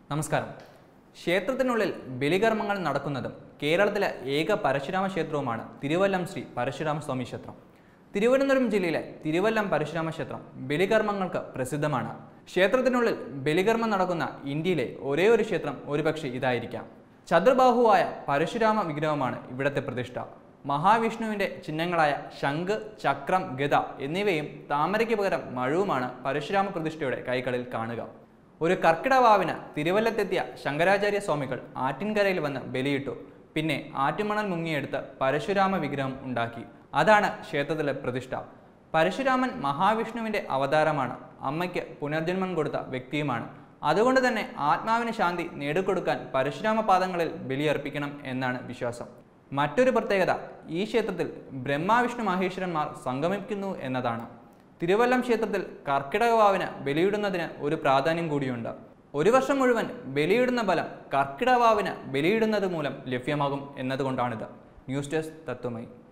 നമസ്കാരം ക്ഷേത്രത്തിനുള്ളിൽ ബലികർമ്മങ്ങൾ നടക്കുന്നതും കേരളത്തിലെ ഏക പരശുരാമ ക്ഷേത്രവുമാണ് തിരുവല്ലം ശ്രീ പരശുരാമ സ്വാമി ക്ഷേത്രം തിരുവനന്തപുരം ജില്ലയിലെ തിരുവല്ലം പരശുരാമ ക്ഷേത്രം ബലികർമ്മങ്ങൾക്ക് പ്രസിദ്ധമാണ് ക്ഷേത്രത്തിനുള്ളിൽ ബലികർമ്മം നടക്കുന്ന ഇന്ത്യയിലെ ഒരേ ഒരു ക്ഷേത്രം ഒരുപക്ഷെ ഇതായിരിക്കാം ചതുർബാഹുവായ പരശുരാമ വിഗ്രഹമാണ് ഇവിടത്തെ പ്രതിഷ്ഠ മഹാവിഷ്ണുവിൻ്റെ ചിഹ്നങ്ങളായ ശംഖ് ചക്രം ഗദ എന്നിവയും താമരയ്ക്ക് പകരം മഴുവുമാണ് പരശുരാമ പ്രതിഷ്ഠയുടെ കൈകളിൽ കാണുക ഒരു കർക്കിടവാവിന് തിരുവല്ലത്തെത്തിയ ശങ്കരാചാര്യ സ്വാമികൾ ആറ്റിൻകരയിൽ വന്ന് ബലിയിട്ടു പിന്നെ ആറ്റുമണൽ മുങ്ങിയെടുത്ത് പരശുരാമ വിഗ്രഹം ഉണ്ടാക്കി അതാണ് ക്ഷേത്രത്തിലെ പ്രതിഷ്ഠ പരശുരാമൻ മഹാവിഷ്ണുവിൻ്റെ അവതാരമാണ് അമ്മയ്ക്ക് പുനർജന്മം കൊടുത്ത വ്യക്തിയുമാണ് അതുകൊണ്ട് തന്നെ ആത്മാവിന് ശാന്തി നേടിക്കൊടുക്കാൻ പരശുരാമ പാദങ്ങളിൽ ബലിയർപ്പിക്കണം എന്നാണ് വിശ്വാസം മറ്റൊരു പ്രത്യേകത ഈ ക്ഷേത്രത്തിൽ ബ്രഹ്മാവിഷ്ണു മഹേശ്വരന്മാർ സംഗമിക്കുന്നു എന്നതാണ് തിരുവല്ലം ക്ഷേത്രത്തിൽ കർക്കിടകവാവിന് ബലിയിടുന്നതിന് ഒരു പ്രാധാന്യം കൂടിയുണ്ട് ഒരു വർഷം മുഴുവൻ ബലിയിടുന്ന ബലം കർക്കിടകവാവിന് ബലിയിടുന്നത് മൂലം ലഭ്യമാകും എന്നതുകൊണ്ടാണിത് ന്യൂസ് ഡെസ്ക് തത്വമൈ